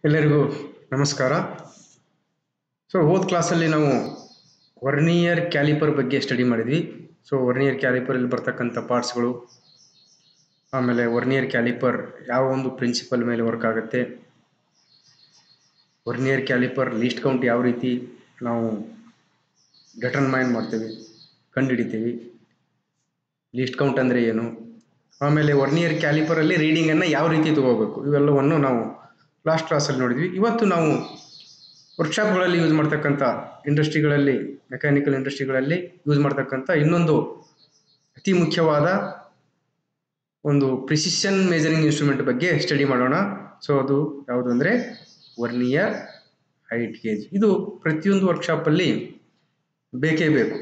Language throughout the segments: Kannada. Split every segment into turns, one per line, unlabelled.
ಎಲ್ಲರಿಗೂ ನಮಸ್ಕಾರ ಸೊ ಹೋದ ಕ್ಲಾಸಲ್ಲಿ ನಾವು ವರ್ನಿಯರ್ ಕ್ಯಾಲಿಪರ್ ಬಗ್ಗೆ ಸ್ಟಡಿ ಮಾಡಿದ್ವಿ ಸೊ ವರ್ನಿಯರ್ ಕ್ಯಾಲಿಪರಲ್ಲಿ ಬರ್ತಕ್ಕಂಥ ಪಾರ್ಟ್ಸ್ಗಳು ಆಮೇಲೆ ವರ್ನಿಯರ್ ಕ್ಯಾಲಿಪರ್ ಯಾವ ಒಂದು ಪ್ರಿನ್ಸಿಪಲ್ ಮೇಲೆ ವರ್ಕ್ ಆಗುತ್ತೆ ವರ್ನಿಯರ್ ಕ್ಯಾಲಿಪರ್ ಲೀಸ್ಟ್ ಕೌಂಟ್ ಯಾವ ರೀತಿ ನಾವು ಡೆಟರ್ಮೈನ್ ಮಾಡ್ತೀವಿ ಕಂಡುಹಿಡಿತೀವಿ ಲೀಸ್ಟ್ ಕೌಂಟ್ ಅಂದರೆ ಏನು ಆಮೇಲೆ ವರ್ನಿಯರ್ ಕ್ಯಾಲಿಪರಲ್ಲಿ ರೀಡಿಂಗನ್ನು ಯಾವ ರೀತಿ ತಗೋಬೇಕು ಇವೆಲ್ಲವನ್ನು ನಾವು ಲಾಸ್ಟ್ ಕ್ಲಾಸಲ್ಲಿ ನೋಡಿದ್ವಿ ಇವತ್ತು ನಾವು ವರ್ಕ್ಶಾಪ್ಗಳಲ್ಲಿ ಯೂಸ್ ಮಾಡ್ತಕ್ಕಂಥ ಇಂಡಸ್ಟ್ರಿಗಳಲ್ಲಿ ಮೆಕ್ಯಾನಿಕಲ್ ಇಂಡಸ್ಟ್ರಿಗಳಲ್ಲಿ ಯೂಸ್ ಮಾಡ್ತಕ್ಕಂಥ ಇನ್ನೊಂದು ಅತಿ ಮುಖ್ಯವಾದ ಒಂದು ಪ್ರಿಸಿಷನ್ ಮೆಜರಿಂಗ್ ಇನ್ಸ್ಟ್ರೂಮೆಂಟ್ ಬಗ್ಗೆ ಸ್ಟಡಿ ಮಾಡೋಣ ಸೊ ಅದು ಯಾವುದು ಅಂದರೆ ವರ್ನಿಯರ್ ಹೈಟ್ ಗೇಜ್ ಇದು ಪ್ರತಿಯೊಂದು ವರ್ಕ್ಶಾಪಲ್ಲಿ ಬೇಕೇ ಬೇಕು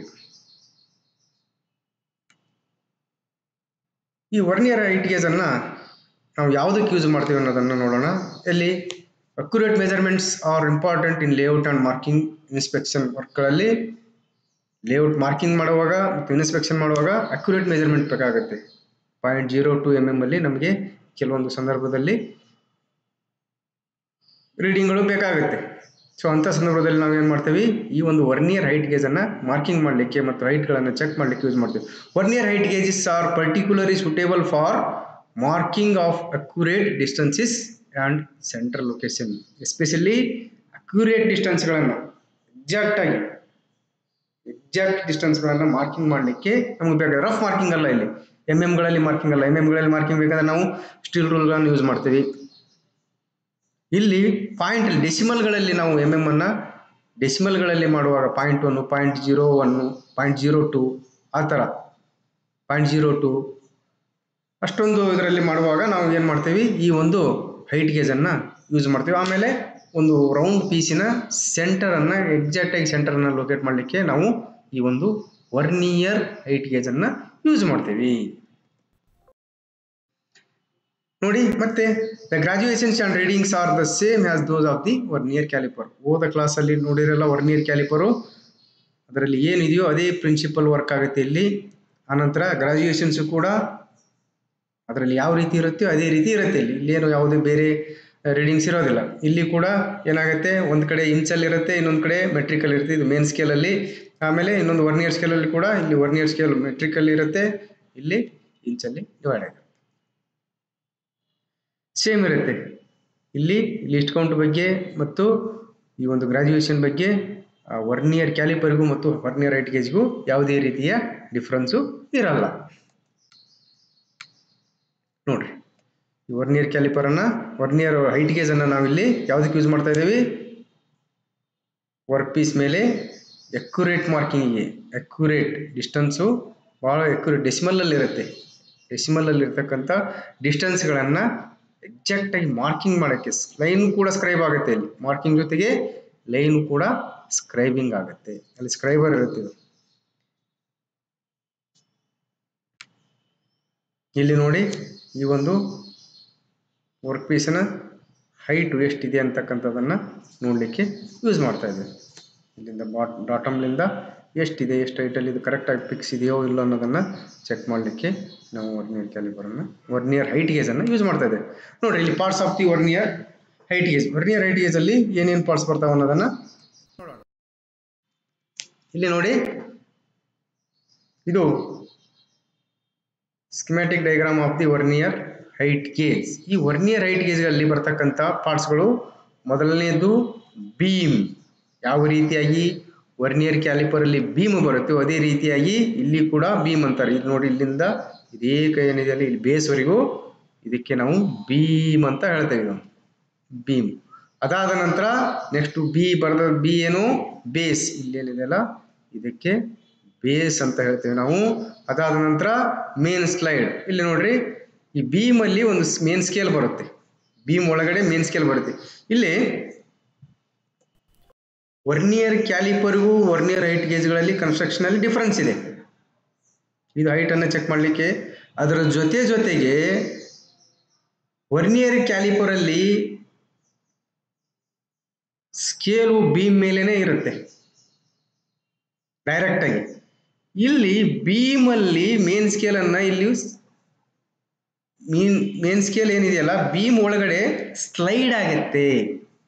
ಈ ವರ್ನಿಯರ್ ಹೈಟ್ ಗೇಜನ್ನು ನಾವು ಯಾವುದಕ್ಕೆ ಯೂಸ್ ಮಾಡ್ತೀವಿ ಅನ್ನೋದನ್ನು ನೋಡೋಣ ಎಲ್ಲಿ accurate measurements are important in layout and marking inspection ವರ್ಕ್ಗಳಲ್ಲಿ ಲೇಔಟ್ ಮಾರ್ಕಿಂಗ್ ಮಾಡುವಾಗ ಮತ್ತು ಇನ್ಸ್ಪೆಕ್ಷನ್ ಮಾಡುವಾಗ ಅಕ್ಯುರೇಟ್ ಮೆಜರ್ಮೆಂಟ್ ಬೇಕಾಗುತ್ತೆ point zero two M M ಅಲ್ಲಿ ನಮಗೆ ಕೆಲವೊಂದು ಸಂದರ್ಭದಲ್ಲಿ ರೀಡಿಂಗ್ಗಳು ಬೇಕಾಗುತ್ತೆ ಸೊ ಅಂಥ ಸಂದರ್ಭದಲ್ಲಿ ನಾವು ಏನು ಮಾಡ್ತೀವಿ ಈ ಒಂದು ವರ್ನಿಯರ್ ಹೈಟ್ ಗೇಜನ್ನು ಮಾರ್ಕಿಂಗ್ ಮಾಡಲಿಕ್ಕೆ ಮತ್ತು ಹೈಟ್ಗಳನ್ನು ಚೆಕ್ ಮಾಡಲಿಕ್ಕೆ ಯೂಸ್ ಮಾಡ್ತೀವಿ vernier height gauges are particularly suitable for marking of accurate distances and central location especially accurate ಡಿಸ್ಟೆನ್ಸ್ಗಳನ್ನು ಎಕ್ಸಾಕ್ಟಾಗಿ ಎಕ್ಸಾಕ್ಟ್ ಡಿಸ್ಟೆನ್ಸ್ಗಳನ್ನು ಮಾರ್ಕಿಂಗ್ ಮಾಡಲಿಕ್ಕೆ ನಮಗೆ ಬೇಕಾದ್ರೆ ರಫ್ ಮಾರ್ಕಿಂಗ್ ಅಲ್ಲ ಇಲ್ಲಿ ಎಮ್ ಎಮ್ಗಳಲ್ಲಿ ಮಾರ್ಕಿಂಗ್ ಅಲ್ಲ ಎಮ್ ಎಮ್ಗಳಲ್ಲಿ ಮಾರ್ಕಿಂಗ್ ಬೇಕಾದ್ರೆ ನಾವು ಸ್ಟೀಲ್ ರೂಲ್ಗಳನ್ನು ಯೂಸ್ ಮಾಡ್ತೀವಿ ಇಲ್ಲಿ ಪಾಯಿಂಟ್ ಡೆಸಿಮಲ್ಗಳಲ್ಲಿ ನಾವು ಎಮ್ ಎಮ್ ಅನ್ನು ಡೆಸಿಮಲ್ಗಳಲ್ಲಿ ಮಾಡುವಾಗ point one point zero one point zero two ಆ ಥರ ಪಾಯಿಂಟ್ ಜೀರೋ ಟು ಅಷ್ಟೊಂದು ಇದರಲ್ಲಿ ಮಾಡುವಾಗ ನಾವು ಏನು ಮಾಡ್ತೀವಿ ಈ ಒಂದು ಹೈಟ್ ಗೇಜನ್ನು ಯೂಸ್ ಮಾಡ್ತೀವಿ ಆಮೇಲೆ ಒಂದು ರೌಂಡ್ ಪೀಸಿನ ಸೆಂಟರನ್ನು ಎಕ್ಸಾಕ್ಟಾಗಿ ಸೆಂಟರನ್ನು ಲೊಕೇಟ್ ಮಾಡಲಿಕ್ಕೆ ನಾವು ಈ ಒಂದು ವರ್ನಿಯರ್ ಹೈಟ್ ಗೇಜನ್ನು ಯೂಸ್ ಮಾಡ್ತೀವಿ ನೋಡಿ ಮತ್ತೆ the graduations and readings are the same as those of the vernier calliper ಹೋದ ಕ್ಲಾಸಲ್ಲಿ ನೋಡಿರಲ್ಲ ವರ್ನಿಯರ್ ಕ್ಯಾಲಿಪರು ಅದರಲ್ಲಿ ಏನಿದೆಯೋ ಅದೇ ಪ್ರಿನ್ಸಿಪಲ್ ವರ್ಕ್ ಆಗುತ್ತೆ ಇಲ್ಲಿ ಆನಂತರ ಗ್ರಾಜುಯೇಷನ್ಸು ಕೂಡ ಅದರಲ್ಲಿ ಯಾವ ರೀತಿ ಇರುತ್ತೋ ಅದೇ ರೀತಿ ಇರುತ್ತೆ ಇಲ್ಲಿ ಇಲ್ಲೇನು ಯಾವುದೇ ಬೇರೆ ರೀಡಿಂಗ್ಸ್ ಇರೋದಿಲ್ಲ ಇಲ್ಲಿ ಕೂಡ ಏನಾಗುತ್ತೆ ಒಂದು ಕಡೆ ಇಂಚಲ್ಲಿ ಇರುತ್ತೆ ಇನ್ನೊಂದು ಕಡೆ ಮೆಟ್ರಿಕಲ್ ಇರುತ್ತೆ ಇದು ಮೇನ್ ಸ್ಕೇಲಲ್ಲಿ ಆಮೇಲೆ ಇನ್ನೊಂದು ವರ್ನಿಯರ್ ಸ್ಕೇಲಲ್ಲಿ ಕೂಡ ಇಲ್ಲಿ ವರ್ನಿಯರ್ ಸ್ಕೇಲ್ ಮೆಟ್ರಿಕಲ್ಲಿ ಇರುತ್ತೆ ಇಲ್ಲಿ ಇಂಚಲ್ಲಿ ಡಿವೈಡ್ ಆಗುತ್ತೆ ಸೇಮ್ ಇರುತ್ತೆ ಇಲ್ಲಿ ಲಿಸ್ಟ್ ಕೌಂಟ್ ಬಗ್ಗೆ ಮತ್ತು ಈ ಒಂದು ಗ್ರಾಜುಯೇಷನ್ ಬಗ್ಗೆ ವರ್ನಿಯರ್ ಕ್ಯಾಲಿಪರ್ಗೂ ಮತ್ತು ವರ್ನಿಯರ್ ಹೈಟ್ ಗೇಜ್ಗೂ ಯಾವುದೇ ರೀತಿಯ ಡಿಫ್ರೆನ್ಸು ಇರಲ್ಲ ನೋಡ್ರಿ ಈ ವರ್ನಿಯರ್ ಕ್ಯಾಲಿಪರನ್ನು ವರ್ನಿಯರ್ ಹೈಟ್ ಗೇಜನ್ನು ನಾವಿಲ್ಲಿ ಯಾವುದಕ್ಕೆ ಯೂಸ್ ಮಾಡ್ತಾ ಇದ್ದೀವಿ ವರ್ಕ್ ಪೀಸ್ ಮೇಲೆ ಎಕ್ಯುರೇಟ್ ಮಾರ್ಕಿಂಗಿಗೆ ಎಕ್ಯುರೇಟ್ ಡಿಸ್ಟೆನ್ಸು ಭಾಳ ಎಕ್ಯುರೇಟ್ ಡೆಸಿಮಲಲ್ಲಿ ಇರುತ್ತೆ ಡೆಸಿಮಲಲ್ಲಿ ಇರ್ತಕ್ಕಂಥ ಡಿಸ್ಟೆನ್ಸ್ಗಳನ್ನು ಎಕ್ಸಾಕ್ಟಾಗಿ ಮಾರ್ಕಿಂಗ್ ಮಾಡೋಕ್ಕೆ ಲೈನ್ ಕೂಡ ಸ್ಕ್ರೈಬ್ ಆಗುತ್ತೆ ಇಲ್ಲಿ ಮಾರ್ಕಿಂಗ್ ಜೊತೆಗೆ ಲೈನ್ ಕೂಡ ಸ್ಕ್ರೈಬಿಂಗ್ ಆಗುತ್ತೆ ಅಲ್ಲಿ ಸ್ಕ್ರೈಬರ್ ಇರುತ್ತೆ ಇದು ಇಲ್ಲಿ ನೋಡಿ ಈ ಒಂದು ವರ್ಕ್ ಪೀಸಿನ ಹೈಟ್ ಎಷ್ಟಿದೆ ಅಂತಕ್ಕಂಥದ್ದನ್ನು ನೋಡಲಿಕ್ಕೆ ಯೂಸ್ ಮಾಡ್ತಾ ಇದ್ದೇವೆ ಇಲ್ಲಿಂದ ಬಾಟ್ ಡಾಟಮ್ಲಿಂದ ಎಷ್ಟಿದೆ ಎಷ್ಟು ಹೈಟಲ್ಲಿ ಇದು ಕರೆಕ್ಟಾಗಿ ಫಿಕ್ಸ್ ಇದೆಯೋ ಇಲ್ಲ ಅನ್ನೋದನ್ನು ಚೆಕ್ ಮಾಡಲಿಕ್ಕೆ ನಾವು ವರ್ನಿಯರ್ ಕ್ಯಾಲಿಬರನ್ನು ವರ್ನಿಯರ್ ಹೈಟ್ ಗೇಜನ್ನು ಯೂಸ್ ಮಾಡ್ತಾ ಇದ್ದೇವೆ ನೋಡಿರಿ ಇಲ್ಲಿ parts of the vernier height gauge vernier height ಗೇಜಲ್ಲಿ ಏನೇನು ಪಾರ್ಟ್ಸ್ ಬರ್ತಾವೆ ಅನ್ನೋದನ್ನು ನೋಡೋಣ ಇಲ್ಲಿ ನೋಡಿ ಇದು schematic diagram of the vernier height gauge ಈ ವರ್ನಿಯರ್ ಹೈಟ್ ಗೇಜ್ಗಳಲ್ಲಿ ಬರ್ತಕ್ಕಂಥ ಪಾರ್ಟ್ಸ್ಗಳು ಮೊದಲನೆಯದು ಬೀಮ್ ಯಾವ ರೀತಿಯಾಗಿ ವರ್ನಿಯರ್ ಕ್ಯಾಲಿಪರಲ್ಲಿ ಬೀಮ್ ಬರುತ್ತೆ ಅದೇ ರೀತಿಯಾಗಿ ಇಲ್ಲಿ ಕೂಡ ಬೀಮ್ ಅಂತಾರೆ ಇದು ನೋಡಿ ಇಲ್ಲಿಂದ ಇದೇ ಕೈ ಏನಿದೆಯಲ್ಲ ಇಲ್ಲಿ ಬೇಸ್ವರೆಗೂ ಇದಕ್ಕೆ ನಾವು ಬೀಮ್ ಅಂತ ಹೇಳ್ತೇವೆ ನಾವು ಬೀಮ್ ಅದಾದ ನಂತರ ನೆಕ್ಸ್ಟ್ ಬಿ ಬರೆದ ಬಿ ಏನು ಬೇಸ್ ಇಲ್ಲೇನಿದೆಯಲ್ಲ ಇದಕ್ಕೆ ಬೇಸ್ ಅಂತ ಹೇಳ್ತೇವೆ ನಾವು ಅದಾದ ನಂತರ ಮೇನ್ ಸ್ಲೈಡ್ ಇಲ್ಲಿ ನೋಡ್ರಿ ಈ ಬೀಮಲ್ಲಿ ಒಂದು ಮೇನ್ ಸ್ಕೇಲ್ ಬರುತ್ತೆ ಬೀಮ್ ಒಳಗಡೆ ಮೇನ್ ಸ್ಕೇಲ್ ಬರುತ್ತೆ ಇಲ್ಲಿ ವರ್ನಿಯರ್ ಕ್ಯಾಲಿಪರ್ಗೂ ವರ್ನಿಯರ್ ಹೈಟ್ ಗೇಜ್ಗಳಲ್ಲಿ ಕನ್ಸ್ಟ್ರಕ್ಷನಲ್ಲಿ ಡಿಫ್ರೆನ್ಸ್ ಇದೆ ಇದು ಹೈಟನ್ನು ಚೆಕ್ ಮಾಡಲಿಕ್ಕೆ ಅದರ ಜೊತೆ ಜೊತೆಗೆ ವರ್ನಿಯರ್ ಕ್ಯಾಲಿಪರಲ್ಲಿ ಸ್ಕೇಲು ಬೀಮ್ ಮೇಲೇನೆ ಇರುತ್ತೆ ಡೈರೆಕ್ಟಾಗಿ ಇಲ್ಲಿ ಬೀಮಲ್ಲಿ ಮೇನ್ ಸ್ಕೇಲನ್ನು ಇಲ್ಲಿ ಮೀನ್ ಮೇನ್ ಸ್ಕೇಲ್ ಏನಿದೆಯಲ್ಲ ಬೀಮ್ ಒಳಗಡೆ ಸ್ಲೈಡ್ ಆಗುತ್ತೆ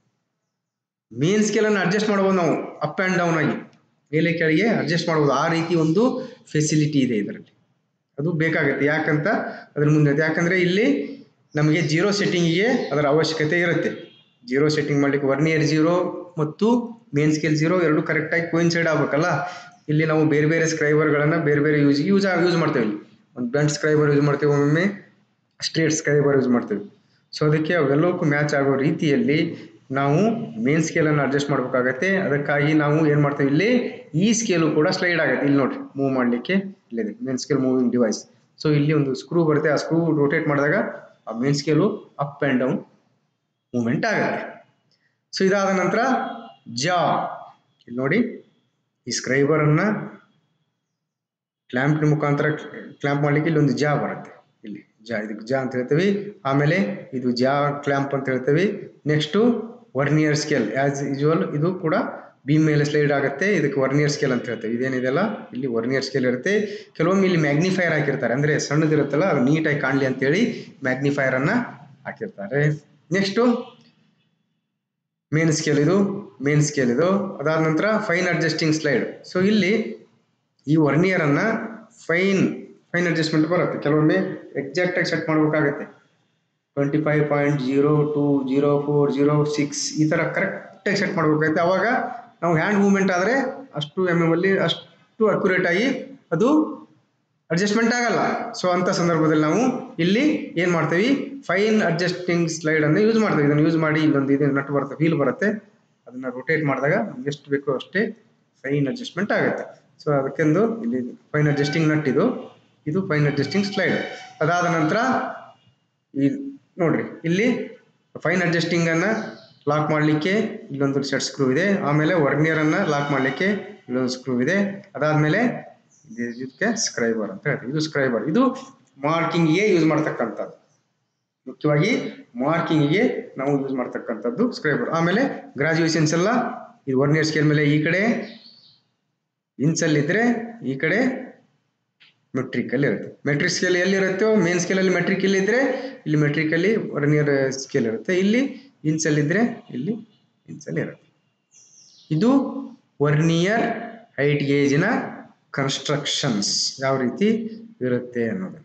ಮೇನ್ ಸ್ಕೇಲನ್ನು ಅಡ್ಜಸ್ಟ್ ಮಾಡ್ಬೋದು ನಾವು ಅಪ್ ಆ್ಯಂಡ್ ಡೌನ್ ಆಗಿ ಮೇಲೆ ಕೆಳಗೆ ಅಡ್ಜಸ್ಟ್ ಮಾಡ್ಬೋದು ಆ ರೀತಿ ಒಂದು ಫೆಸಿಲಿಟಿ ಇದೆ ಇದರಲ್ಲಿ ಅದು ಬೇಕಾಗುತ್ತೆ ಯಾಕಂತ ಅದ್ರ ಮುಂದೆ ಯಾಕಂದರೆ ಇಲ್ಲಿ ನಮಗೆ ಜೀರೋ ಸೆಟ್ಟಿಂಗಿಗೆ ಅದರ ಅವಶ್ಯಕತೆ ಇರುತ್ತೆ ಜೀರೋ ಸೆಟ್ಟಿಂಗ್ ಮಾಡಲಿಕ್ಕೆ ವರ್ನಿಯರ್ ಜೀರೋ ಮತ್ತು ಮೇನ್ ಸ್ಕೇಲ್ ಜೀರೋ ಎರಡು ಕರೆಕ್ಟಾಗಿ ಕೋಯಿನ್ಸೈಡ್ ಆಗಬೇಕಲ್ಲ ಇಲ್ಲಿ ನಾವು ಬೇರೆ ಬೇರೆ ಸ್ಕ್ರೈಬರ್ಗಳನ್ನು ಬೇರೆ ಬೇರೆ ಯೂಸ್ ಯೂಸ್ ಯೂಸ್ ಮಾಡ್ತೇವೆ ಇಲ್ಲಿ ಒಂದು ಬ್ಲಂಟ್ ಸ್ಕ್ರೈಬರ್ ಯೂಸ್ ಮಾಡ್ತೇವೆ ಒಮ್ಮೊಮ್ಮೆ ಸ್ಟ್ರೇಟ್ ಸ್ಕ್ರೈಬರ್ ಯೂಸ್ ಮಾಡ್ತೇವೆ ಸೊ ಅದಕ್ಕೆ ಅವೆಲ್ಲವಕ್ಕೂ ಮ್ಯಾಚ್ ಆಗೋ ರೀತಿಯಲ್ಲಿ ನಾವು ಮೇನ್ ಸ್ಕೇಲನ್ನು ಅಡ್ಜಸ್ಟ್ ಮಾಡಬೇಕಾಗತ್ತೆ ಅದಕ್ಕಾಗಿ ನಾವು ಏನು ಮಾಡ್ತೇವೆ ಇಲ್ಲಿ ಈ ಸ್ಕೇಲು ಕೂಡ ಸ್ಲೈಡ್ ಆಗುತ್ತೆ ಇಲ್ಲಿ ನೋಡ್ರಿ ಮೂವ್ ಮಾಡಲಿಕ್ಕೆ ಇಲ್ಲಿದೆ main scale moving device so ಇಲ್ಲಿ ಒಂದು ಸ್ಕ್ರೂ ಬರುತ್ತೆ ಆ ಸ್ಕ್ರೂ ರೊಟೇಟ್ ಮಾಡಿದಾಗ ಆ main scale up and down movement ಆಗುತ್ತೆ ಸೊ ಇದಾದ ನಂತರ ಜಾ ಇಲ್ಲಿ ನೋಡಿ ಈ ಸ್ಕ್ರೈಬರನ್ನು ಕ್ಲ್ಯಾಂಪ್ ಮುಖಾಂತರ ಕ್ಲ್ಯಾಂಪ್ ಮಾಡಲಿಕ್ಕೆ ಇಲ್ಲಿ ಒಂದು ಜಾ ಬರುತ್ತೆ ಇಲ್ಲಿ ಜಾ ಇದಕ್ಕೆ ಜಾ ಅಂತ ಹೇಳ್ತೀವಿ ಆಮೇಲೆ ಇದು ಜಾ ಕ್ಲ್ಯಾಂಪ್ ಅಂತ ಹೇಳ್ತೀವಿ next vernier scale as usual ಇದು ಕೂಡ ಬೀಮ್ ಮೇಲೆ ಸ್ಲೈಡ್ ಆಗುತ್ತೆ ಇದಕ್ಕೆ ವರ್ನಿಯರ್ ಸ್ಕೇಲ್ ಅಂತ ಹೇಳ್ತೇವೆ ಇದೇನಿದೆಲ್ಲ ಇಲ್ಲಿ ವರ್ನಿಯರ್ ಸ್ಕೇಲ್ ಇರುತ್ತೆ ಕೆಲವೊಮ್ಮೆ ಇಲ್ಲಿ ಮ್ಯಾಗ್ನಿಫೈರ್ ಹಾಕಿರ್ತಾರೆ ಅಂದರೆ ಸಣ್ಣದಿರುತ್ತಲ್ಲ ಅದು ನೀಟಾಗಿ ಕಾಣಲಿ ಅಂತೇಳಿ ಮ್ಯಾಗ್ನಿಫೈರನ್ನು ಹಾಕಿರ್ತಾರೆ ನೆಕ್ಸ್ಟು ಮೇನ್ ಸ್ಕೇಲ್ ಇದು ಮೇನ್ ಸ್ಕೇಲ್ ಇದು ಅದಾದ ನಂತರ ಫೈನ್ ಅಡ್ಜಸ್ಟಿಂಗ್ ಸ್ಲೈಡ್ ಸೊ ಇಲ್ಲಿ ಈ ವರ್ನಿಯರನ್ನು ಫೈನ್ ಫೈನ್ ಅಡ್ಜಸ್ಟ್ಮೆಂಟ್ ಬರುತ್ತೆ ಕೆಲವೊಮ್ಮೆ ಎಕ್ಸಾಕ್ಟಾಗಿ ಸೆಟ್ ಮಾಡಬೇಕಾಗತ್ತೆ twenty five point zero two zero four zero six ಈ ಥರ ಕರೆಕ್ಟಾಗಿ ಸೆಟ್ ಮಾಡಬೇಕಾಗುತ್ತೆ ಅವಾಗ ನಾವು ಹ್ಯಾಂಡ್ ಮೂವ್ಮೆಂಟ್ ಆದರೆ ಅಷ್ಟು ಎಮ್ ಎಮ್ ಅಲ್ಲಿ ಅಷ್ಟು ಅಕ್ಯುರೇಟ್ ಆಗಿ ಅದು ಅಡ್ಜಸ್ಟ್ಮೆಂಟ್ ಆಗಲ್ಲ ಸೊ ಅಂಥ ಸಂದರ್ಭದಲ್ಲಿ ನಾವು ಇಲ್ಲಿ ಏನು ಮಾಡ್ತೀವಿ ಫೈನ್ ಅಡ್ಜಸ್ಟಿಂಗ್ ಸ್ಲೈಡನ್ನು ಯೂಸ್ ಮಾಡ್ತೀವಿ ಇದನ್ನು ಯೂಸ್ ಮಾಡಿ ಇಲ್ಲೊಂದು ಇದು ನಟ್ ಬರುತ್ತೆ ವೀಲ್ ಬರುತ್ತೆ ಅದನ್ನು ರೊಟೇಟ್ ಮಾಡಿದಾಗ ನಮ್ಗೆ ಎಷ್ಟು ಬೇಕೋ ಅಷ್ಟೇ ಫೈನ್ ಅಡ್ಜಸ್ಟ್ಮೆಂಟ್ ಆಗುತ್ತೆ ಸೊ ಅದಕ್ಕೆಂದು ಇಲ್ಲಿ ಫೈನ್ ಅಡ್ಜಸ್ಟಿಂಗ್ ನಟ್ ಇದು ಇದು ಫೈನ್ ಅಡ್ಜಸ್ಟಿಂಗ್ ಸ್ಲೈಡ್ ಅದಾದ ನಂತರ ಈ ನೋಡ್ರಿ ಇಲ್ಲಿ ಫೈನ್ ಅಡ್ಜಸ್ಟಿಂಗನ್ನು ಲಾಕ್ ಮಾಡಲಿಕ್ಕೆ ಇಲ್ಲೊಂದು ಸೆಟ್ ಸ್ಕ್ರೂ ಇದೆ ಆಮೇಲೆ ವರ್ನಿಯರನ್ನು ಲಾಕ್ ಮಾಡಲಿಕ್ಕೆ ಇಲ್ಲೊಂದು ಸ್ಕ್ರೂ ಇದೆ ಅದಾದಮೇಲೆ ಇದಕ್ಕೆ ಸ್ಕ್ರೈಬರ್ ಅಂತ ಹೇಳ್ತೀವಿ ಇದು ಸ್ಕ್ರೈಬರ್ ಇದು ಮಾರ್ಕಿಂಗಿಗೆ ಯೂಸ್ ಮಾಡ್ತಕ್ಕಂಥದ್ದು ಮುಖ್ಯವಾಗಿ ಮಾರ್ಕಿಂಗಿಗೆ ನಾವು ಯೂಸ್ ಮಾಡ್ತಕ್ಕಂಥದ್ದು ಸ್ಕ್ರೈಬರ್ ಆಮೇಲೆ ಗ್ರಾಜುಯೇಷನ್ಸ್ ಎಲ್ಲ ಇದು ವರ್ನಿಯರ್ ಸ್ಕೇಲ್ ಮೇಲೆ ಈ ಕಡೆ ಇನ್ಸಲ್ಲಿದ್ದರೆ ಈ ಕಡೆ ಮೆಟ್ರಿಕಲ್ಲಿ ಇರುತ್ತೆ ಮೆಟ್ರಿಕ್ ಸ್ಕೇಲ್ ಎಲ್ಲಿರುತ್ತೋ ಮೇನ್ ಸ್ಕೇಲಲ್ಲಿ ಮೆಟ್ರಿಕ್ ಇಲ್ಲಿದ್ದರೆ ಇಲ್ಲಿ ಮೆಟ್ರಿಕಲ್ಲಿ ವರ್ನಿಯರ್ ಸ್ಕೇಲ್ ಇರುತ್ತೆ ಇಲ್ಲಿ ಇನ್ಸಲ್ಲಿದ್ದರೆ ಇಲ್ಲಿ ಇನ್ಸಲ್ಲಿ ಇರುತ್ತೆ ಇದು ವರ್ನಿಯರ್ ಹೈಟ್ ಗೇಜಿನ ಕನ್ಸ್ಟ್ರಕ್ಷನ್ಸ್ ಯಾವ ರೀತಿ ಇರುತ್ತೆ ಅನ್ನೋದು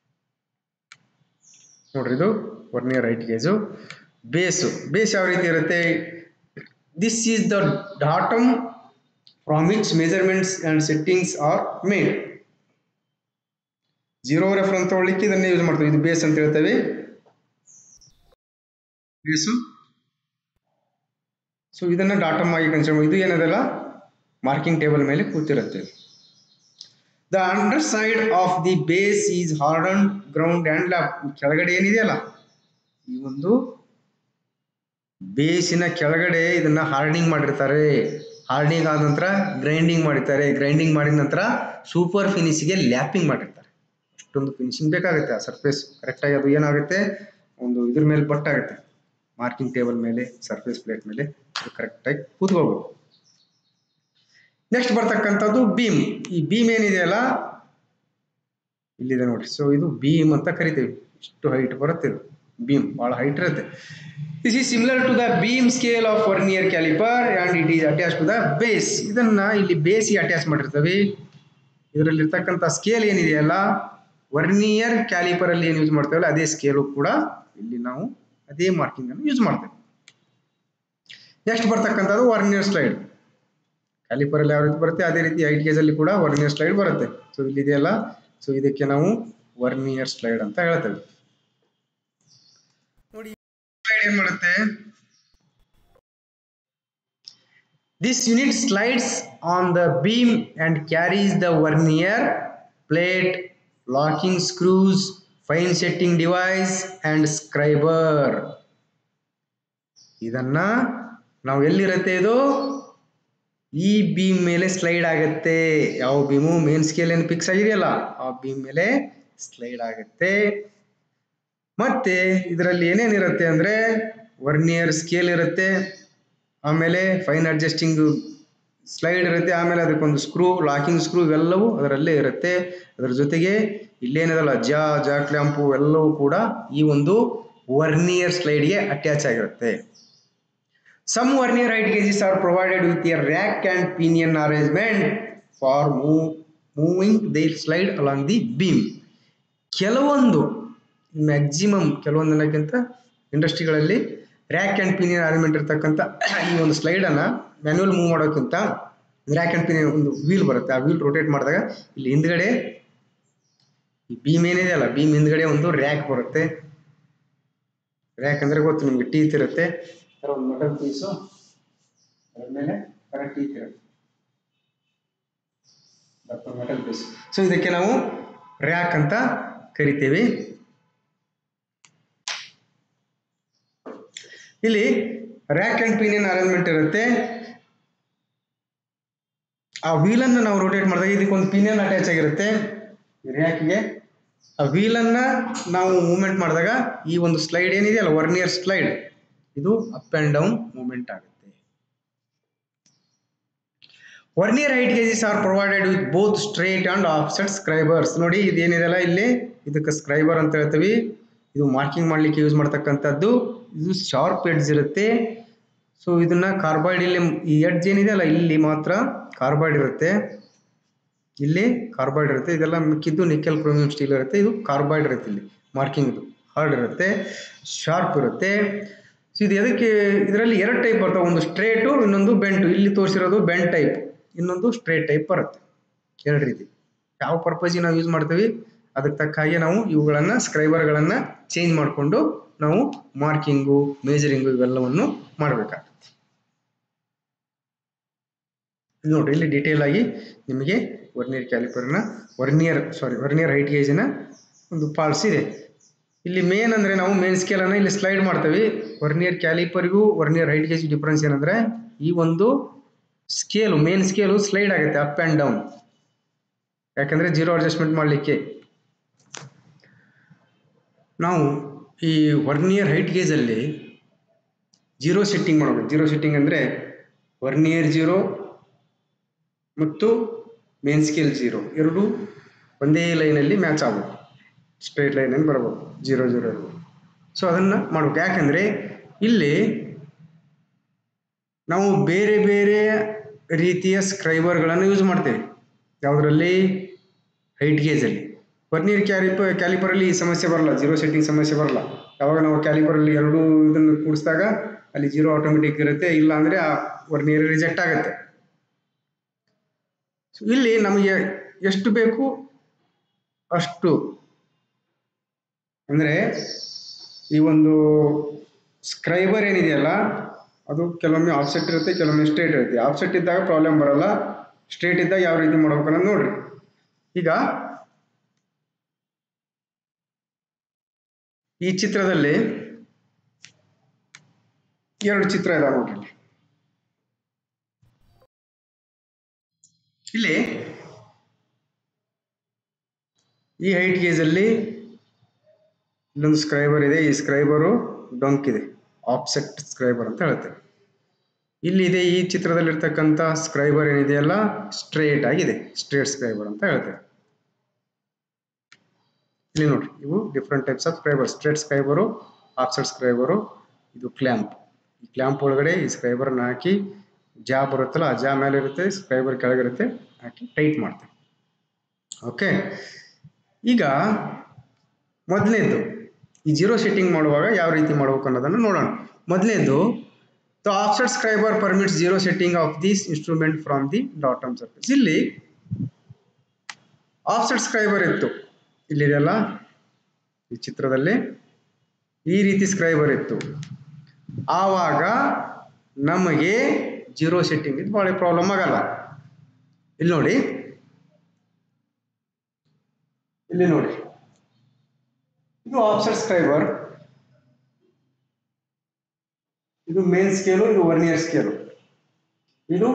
ನೋಡ್ರಿ ಇದು vernier height gauge base base ಯಾವ ರೀತಿ ಇರುತ್ತೆ this is the datum from which measurements and settings are made zero reference ತಗೊಳ್ಳಿಕ್ಕೆ ಇದನ್ನೇ ಯೂಸ್ ಮಾಡ್ತೀವಿ ಇದು ಬೇಸ್ ಅಂತ ಹೇಳ್ತೇವೆ ಬೇಸು ಸೊ ಇದನ್ನು ಡಾಟಮ್ ಆಗಿ ಕನ್ಸಿಡರ್ ಇದು ಏನದಲ್ಲ ಮಾರ್ಕಿಂಗ್ ಟೇಬಲ್ ಮೇಲೆ ಕೂತಿರುತ್ತೆ the underside of the base is hardened ground and lap ಕೆಳಗಡೆ ಏನಿದೆಯಲ್ಲ ಈ ಒಂದು ಬೇಸಿನ ಕೆಳಗಡೆ ಇದನ್ನ ಹಾರ್ಡಿಂಗ್ ಮಾಡಿರ್ತಾರೆ ಹಾರ್ಡಿಂಗ್ ಆದ ನಂತರ ಗ್ರೈಂಡಿಂಗ್ ಮಾಡಿರ್ತಾರೆ ಗ್ರೈಂಡಿಂಗ್ ಮಾಡಿದ ನಂತರ ಸೂಪರ್ ಫಿನಿಶಿಗೆ ಲ್ಯಾಪಿಂಗ್ ಮಾಡಿರ್ತಾರೆ ಅಷ್ಟೊಂದು ಫಿನಿಶಿಂಗ್ ಬೇಕಾಗುತ್ತೆ ಆ ಸರ್ಫೇಸ್ ಕರೆಕ್ಟಾಗಿ ಅದು ಏನಾಗುತ್ತೆ ಒಂದು ಇದ್ರ ಮೇಲೆ ಬಟ್ಟಾಗುತ್ತೆ ಮಾರ್ಕಿಂಗ್ ಟೇಬಲ್ ಮೇಲೆ ಸರ್ಫೇಸ್ ಪ್ಲೇಟ್ ಮೇಲೆ ಅದು ಕರೆಕ್ಟಾಗಿ ಕೂತ್ಕೋಬೇಕು ನೆಕ್ಸ್ಟ್ ಬರ್ತಕ್ಕಂಥದ್ದು ಬೀಮ್ ಈ ಬೀಮ್ ಏನಿದೆಯಲ್ಲ ಇಲ್ಲಿದೆ ನೋಡ್ರಿ ಸೊ ಇದು ಬೀಮ್ ಅಂತ ಕರಿತೀವಿ ಇಷ್ಟು ಹೈಟ್ ಬರುತ್ತೆ ಇದು ಬೀಮ್ ಭಾಳ ಹೈಟ್ ಇರುತ್ತೆ this is similar to the beam scale of vernier calliper and it is attach to the base ಇದನ್ನ ಇಲ್ಲಿ ಬೇಸಿಗೆ ಅಟ್ಯಾಚ್ ಮಾಡಿರ್ತೀವಿ ಇದರಲ್ಲಿರ್ತಕ್ಕಂಥ ಸ್ಕೇಲ್ ಏನಿದೆಯಲ್ಲ ವರ್ನಿಯರ್ ಕ್ಯಾಲಿಪರ್ ಅಲ್ಲಿ ಏನು ಯೂಸ್ ಮಾಡ್ತೇವಲ್ಲ ಅದೇ ಸ್ಕೇಲು ಕೂಡ ಇಲ್ಲಿ ನಾವು ಅದೇ ಮಾರ್ಕಿಂಗ್ ಅನ್ನು ಯೂಸ್ ಮಾಡ್ತೇವೆ ನೆಕ್ಸ್ಟ್ ಬರ್ತಕ್ಕಂಥದ್ದು ವರ್ನಿಯರ್ ಸ್ಲೈಡ್ ಕ್ಯಾಲಿಪರ್ ಅಲ್ಲಿ ಯಾವ ರೀತಿ ಬರುತ್ತೆ ಅದೇ ರೀತಿ ಐಟ್ ಗೇಜ್ ಅಲ್ಲಿ ಕೂಡ ವರ್ನಿಯರ್ ಸ್ಲೈಡ್ ಬರುತ್ತೆ ಸೊ ಇಲ್ಲಿದೆಯಲ್ಲ ಸೊ ಇದಕ್ಕೆ ನಾವು ವರ್ನಿಯರ್ ಸ್ಲೈಡ್ ಅಂತ ಹೇಳ್ತೇವೆ ನೋಡಿ ಸ್ಲೈಡ್ ಏನ್ ಮಾಡುತ್ತೆ This unit slides on the beam and carries the vernier, plate, locking screws, fine setting device and scriber. ಇದನ್ನ ನಾವು ಎಲ್ಲಿರುತ್ತೆ ಇದು ಈ ಬೀಮ್ ಮೇಲೆ ಸ್ಲೈಡ್ ಆಗುತ್ತೆ ಯಾವ ಬೀಮು ಮೇನ್ ಸ್ಕೇಲ್ ಏನು ಫಿಕ್ಸ್ ಆಗಿದೆಯಲ್ಲ ಆ ಬೀಮ್ ಮೇಲೆ ಸ್ಲೈಡ್ ಆಗುತ್ತೆ ಮತ್ತೆ ಇದರಲ್ಲಿ ಏನೇನಿರುತ್ತೆ ಅಂದ್ರೆ ವರ್ನಿಯರ್ ಸ್ಕೇಲ್ ಇರುತ್ತೆ ಆಮೇಲೆ ಫೈನ್ ಅಡ್ಜಸ್ಟಿಂಗ್ ಸ್ಲೈಡ್ ಇರುತ್ತೆ ಆಮೇಲೆ ಅದಕ್ಕೊಂದು ಸ್ಕ್ರೂ ಲಾಕಿಂಗ್ ಸ್ಕ್ರೂ ಇವೆಲ್ಲವೂ ಅದರಲ್ಲೇ ಇರುತ್ತೆ ಅದರ ಜೊತೆಗೆ ಇಲ್ಲೇನಿದಲ್ಲ ಜಾ ಜಾ ಕ್ಲ್ಯಾಂಪು ಎಲ್ಲವೂ ಕೂಡ ಈ ಒಂದು ವರ್ನಿಯರ್ ಸ್ಲೈಡ್ಗೆ ಅಟ್ಯಾಚ್ ಆಗಿರುತ್ತೆ Some vernier height gauges are provided with a rack and pinion arrangement for move, moving their slide along the beam. ಕೆಲವೊಂದು ಮ್ಯಾಕ್ಸಿಮಮ್ ಕೆಲವೊಂದು ಅನ್ನೋಕ್ಕಿಂತ ಇಂಡಸ್ಟ್ರಿಗಳಲ್ಲಿ ರ್ಯಾಕ್ ಆ್ಯಂಡ್ ಪಿನಿಯನ್ ಅರೇಂಜ್ಮೆಂಟ್ ಇರ್ತಕ್ಕಂಥ ಈ ಒಂದು ಸ್ಲೈಡನ್ನು ಮ್ಯಾನ್ಯುವಲ್ ಮೂವ್ ಮಾಡೋಕ್ಕಿಂತ ರ್ಯಾಕ್ ಆ್ಯಂಡ್ ಪಿನಿಯನ್ ಒಂದು ವೀಲ್ ಬರುತ್ತೆ ಆ ವೀಲ್ ರೊಟೇಟ್ ಮಾಡಿದಾಗ ಇಲ್ಲಿ ಹಿಂದ್ಗಡೆ ಈ ಬೀಮ್ ಏನಿದೆ ಅಲ್ಲ ಬೀಮ್ ಹಿಂದ್ಗಡೆ ಒಂದು ರ್ಯಾಕ್ ಬರುತ್ತೆ ರ್ಯಾಕ್ ಅಂದ್ರೆ ಗೊತ್ತು ನಿಮ್ಗೆ ಟೀತ್ ಇರುತ್ತೆ ಈ ಥರ ಒಂದು ಮೆಟಲ್ ಪೀಸು ಅದ್ರ ಮೇಲೆ ಕರೆಕ್ಟ್ ಟೀತ್ ಇರುತ್ತೆ ಮೆಟಲ್ ಪೀಸ್ ಸೊ ಇದಕ್ಕೆ ನಾವು ರ್ಯಾಕ್ ಅಂತ ಕರಿತೀವಿ ಇಲ್ಲಿ ರ್ಯಾಕ್ ಅಂಡ್ ಪಿನಿಯನ್ ಅರೇಂಜ್ಮೆಂಟ್ ಇರುತ್ತೆ ಆ ವೀಲನ್ನು ನಾವು ರೋಟೇಟ್ ಮಾಡಿದಾಗ ಇದಕ್ಕೊಂದು ಪಿನಿಯನ್ ಅಟ್ಯಾಚ್ ಆಗಿರುತ್ತೆ ರ್ಯಾಕ್ಗೆ ಆ ವೀಲನ್ನು ನಾವು ಮೂವ್ಮೆಂಟ್ ಮಾಡಿದಾಗ ಈ ಒಂದು ಸ್ಲೈಡ್ ಏನಿದೆಯಲ್ಲ ವರ್ನಿಯರ್ ಸ್ಲೈಡ್ ಇದು ಅಪ್ ಆ್ಯಂಡ್ ಡೌನ್ ಮೂವ್ಮೆಂಟ್ ಆಗುತ್ತೆ vernier height gauges are provided with both straight and offset scribers ನೋಡಿ ಇದೇನಿದೆಲ್ಲ ಇಲ್ಲಿ ಇದಕ್ಕೆ ಸ್ಕ್ರೈಬರ್ ಅಂತ ಹೇಳ್ತೀವಿ ಇದು ಮಾರ್ಕಿಂಗ್ ಮಾಡ್ಲಿಕ್ಕೆ ಯೂಸ್ ಮಾಡ್ತಕ್ಕಂಥದ್ದು ಇದು ಶಾರ್ಪ್ ಎಡ್ಜ್ ಇರುತ್ತೆ ಸೊ ಇದನ್ನ ಕಾರ್ಬೈಡ್ ಇಲ್ಲಿ ಈ ಎಡ್ಜ್ ಏನಿದೆ ಅಲ್ಲ ಇಲ್ಲಿ ಮಾತ್ರ ಕಾರ್ಬೈಡ್ ಇರುತ್ತೆ ಇಲ್ಲಿ ಕಾರ್ಬೈಡ್ ಇರುತ್ತೆ ಇದೆಲ್ಲ ಮಿಕ್ಕಿದ್ದು ನಿಕೆಲ್ ಕ್ರೋಮಿಯಂ ಸ್ಟೀಲ್ ಇರುತ್ತೆ ಇದು ಕಾರ್ಬೈಡ್ ಇರುತ್ತೆ ಇಲ್ಲಿ ಮಾರ್ಕಿಂಗ್ ಇದು ಹಾರ್ಡ್ ಇರುತ್ತೆ ಶಾರ್ಪ್ ಇರುತ್ತೆ ಸೊ ಇದು ಎದಕ್ಕೆ ಇದರಲ್ಲಿ ಎರಡು ಟೈಪ್ ಬರ್ತವೆ ಒಂದು ಸ್ಟ್ರೇಟು ಇನ್ನೊಂದು ಬೆಂಟು ಇಲ್ಲಿ ತೋರಿಸಿರೋದು ಬೆಂಟ್ ಟೈಪ್ ಇನ್ನೊಂದು ಸ್ಟ್ರೇಟ್ ಟೈಪ್ ಬರುತ್ತೆ ಎರಡು ರೀತಿ ಯಾವ ಪರ್ಪಸ್ಗೆ ನಾವು ಯೂಸ್ ಮಾಡ್ತೀವಿ ಅದಕ್ಕೆ ತಕ್ಕ ಹಾಗೆ ನಾವು ಇವುಗಳನ್ನು ಸ್ಕ್ರೈಬರ್ಗಳನ್ನು ಚೇಂಜ್ ಮಾಡಿಕೊಂಡು ನಾವು ಮಾರ್ಕಿಂಗು ಮೇಜರಿಂಗು ಇವೆಲ್ಲವನ್ನು ಮಾಡಬೇಕಾಗುತ್ತೆ ನೋಡ್ರಿ ಇಲ್ಲಿ ಡೀಟೇಲ್ ಆಗಿ ನಿಮಗೆ ವರ್ನಿಯರ್ ಕ್ಯಾಲಿಪರ್ನ ವರ್ನಿಯರ್ ಸಾರಿ ವರ್ನಿಯರ್ ಹೈಟ್ ಗೇಜಿನ ಒಂದು ಪಾರ್ಟ್ಸ್ ಇದೆ ಇಲ್ಲಿ ಮೇನ್ ಅಂದರೆ ನಾವು ಮೇನ್ ಸ್ಕೇಲನ್ನು ಇಲ್ಲಿ ಸ್ಲೈಡ್ ಮಾಡ್ತೀವಿ ವರ್ನಿಯರ್ ಕ್ಯಾಲಿಪರ್ಗೂ ವರ್ನಿಯರ್ ಹೈಟ್ ಗೇಜ್ ಡಿಫ್ರೆನ್ಸ್ ಏನಂದರೆ ಈ ಒಂದು ಸ್ಕೇಲು ಮೇನ್ ಸ್ಕೇಲು ಸ್ಲೈಡ್ ಆಗುತ್ತೆ ಅಪ್ ಆ್ಯಂಡ್ ಡೌನ್ ಯಾಕಂದರೆ ಜೀರೋ ಅಡ್ಜಸ್ಟ್ಮೆಂಟ್ ಮಾಡಲಿಕ್ಕೆ ನಾವು ಈ ವರ್ನಿಯರ್ ಹೈಟ್ ಗೇಜಲ್ಲಿ ಜೀರೋ ಸೆಟ್ಟಿಂಗ್ ಮಾಡಬೇಕು ಜೀರೋ ಸೆಟ್ಟಿಂಗ್ ಅಂದರೆ ವರ್ನಿಯರ್ ಜೀರೋ ಮತ್ತು ಮೇನ್ ಸ್ಕೇಲ್ ಜೀರೋ ಎರಡು ಒಂದೇ ಲೈನಲ್ಲಿ ಮ್ಯಾಚ್ ಆಗಬೇಕು ಸ್ಟ್ರೈಟ್ ಲೈನಲ್ಲಿ ಬರಬೇಕು ಜೀರೋ ಜೀರೋ ಇರಬೇಕು ಸೊ ಅದನ್ನು ಮಾಡ್ಬೇಕು ಯಾಕಂದರೆ ಇಲ್ಲಿ ನಾವು ಬೇರೆ ಬೇರೆ ರೀತಿಯ ಸ್ಕ್ರೈಬರ್ಗಳನ್ನು ಯೂಸ್ ಮಾಡ್ತೇವೆ ಯಾವುದರಲ್ಲಿ ಹೈಟ್ ಗೇಜಲ್ಲಿ ವರ್ನಿಯರ್ ಕ್ಯಾಲಿಪ ಕ್ಯಾಲಿಪರಲ್ಲಿ ಈ ಸಮಸ್ಯೆ ಬರಲ್ಲ ಜೀರೋ ಸೆಟ್ಟಿಂಗ್ ಸಮಸ್ಯೆ ಬರಲ್ಲ ಯಾವಾಗ ನಾವು ಕ್ಯಾಲಿಪರಲ್ಲಿ ಎರಡು ಇದನ್ನು ಕೂಡಿಸಿದಾಗ ಅಲ್ಲಿ ಜೀರೋ ಆಟೋಮೆಟಿಕ್ ಇರುತ್ತೆ ಇಲ್ಲ ಅಂದರೆ ಆ ವರ್ನಿಯರ್ ರಿಜೆಕ್ಟ್ ಆಗುತ್ತೆ ಸೊ ಇಲ್ಲಿ ನಮಗೆ ಎಷ್ಟು ಬೇಕು ಅಷ್ಟು ಅಂದರೆ ಈ ಒಂದು ಸ್ಕ್ರೈಬರ್ ಏನಿದೆಯಲ್ಲ ಅದು ಕೆಲವೊಮ್ಮೆ ಆಫ್ಸೆಟ್ ಇರುತ್ತೆ ಕೆಲವೊಮ್ಮೆ ಸ್ಟ್ರೇಟ್ ಇರುತ್ತೆ ಆಫ್ಸೆಟ್ ಇದ್ದಾಗ ಪ್ರಾಬ್ಲಮ್ ಬರಲ್ಲ ಸ್ಟ್ರೇಟ್ ಇದ್ದಾಗ ಯಾವ ರೀತಿ ಮಾಡ್ಬೇಕು ಅನ್ನೋದು ನೋಡ್ರಿ ಈಗ ಈ ಚಿತ್ರದಲ್ಲಿ ಎರಡು ಚಿತ್ರ ಇದಾವೆ ನೋಡ್ರಿ ಇಲ್ಲಿ ಈ ಹೈಟ್ ಗೇಜಲ್ಲಿ ಇಲ್ಲೊಂದು ಸ್ಕ್ರೈಬರ್ ಇದೆ ಈ ಸ್ಕ್ರೈಬರು ಡೊಂಕ್ ಇದೆ ಆಫ್ಸೆಟ್ ಸ್ಕ್ರೈಬರ್ ಅಂತ ಹೇಳ್ತೇವೆ ಇಲ್ಲಿದೆ ಈ ಚಿತ್ರದಲ್ಲಿರ್ತಕ್ಕಂಥ ಸ್ಕ್ರೈಬರ್ ಏನಿದೆಯಲ್ಲ ಸ್ಟ್ರೇಟ್ ಆಗಿದೆ ಸ್ಟ್ರೇಟ್ ಸ್ಕ್ರೈಬರ್ ಅಂತ ಹೇಳ್ತೇವೆ ಇಲ್ಲಿ ನೋಡ್ರಿ ಇವು different types of scriber straight scriber offset scriber ಇದು ಕ್ಲ್ಯಾಂಪ್ ಈ ಕ್ಲ್ಯಾಂಪ್ ಒಳಗಡೆ ಈ ಸ್ಕ್ರೈಬರ್ನ ಹಾಕಿ ಜಾ ಬರುತ್ತಲ್ಲ ಆ ಜಾ ಮೇಲೆ ಇರುತ್ತೆ ಸ್ಕ್ರೈಬರ್ ಕೆಳಗಿರುತ್ತೆ ಹಾಕಿ ಟೈಟ್ ಮಾಡ್ತೇವೆ ಓಕೆ ಈಗ ಮೊದಲನೇದು ಈ ಜೀರೋ ಸೆಟ್ಟಿಂಗ್ ಮಾಡುವಾಗ ಯಾವ ರೀತಿ ಮಾಡಬೇಕು ಅನ್ನೋದನ್ನು ನೋಡೋಣ ಮೊದಲನೇದು the offset scriber permits zero setting of this instrument from the datum surface ಇಲ್ಲಿ ಆಫ್ಸೆಟ್ ಸ್ಕ್ರೈಬರ್ ಇತ್ತು ಇಲ್ಲಿದೆಯಲ್ಲ ಈ ಚಿತ್ರದಲ್ಲಿ ಈ ರೀತಿ ಸ್ಕ್ರೈಬರ್ ಇತ್ತು ಆವಾಗ ನಮಗೆ ಜೀರೋ ಸೆಟ್ಟಿಂಗ್ ಇದು ಭಾಳ ಪ್ರಾಬ್ಲಮ್ ಆಗಲ್ಲ ಇಲ್ಲಿ ನೋಡಿ ಇಲ್ಲಿ ನೋಡಿ ಇದು ಆಫ್ಸೆಟ್ ಸ್ಕ್ರೈಬರ್ ಇದು ಮೇನ್ ಸ್ಕೇಲು ಇದು ವರ್ನಿಯರ್ ಸ್ಕೇಲು ಇದು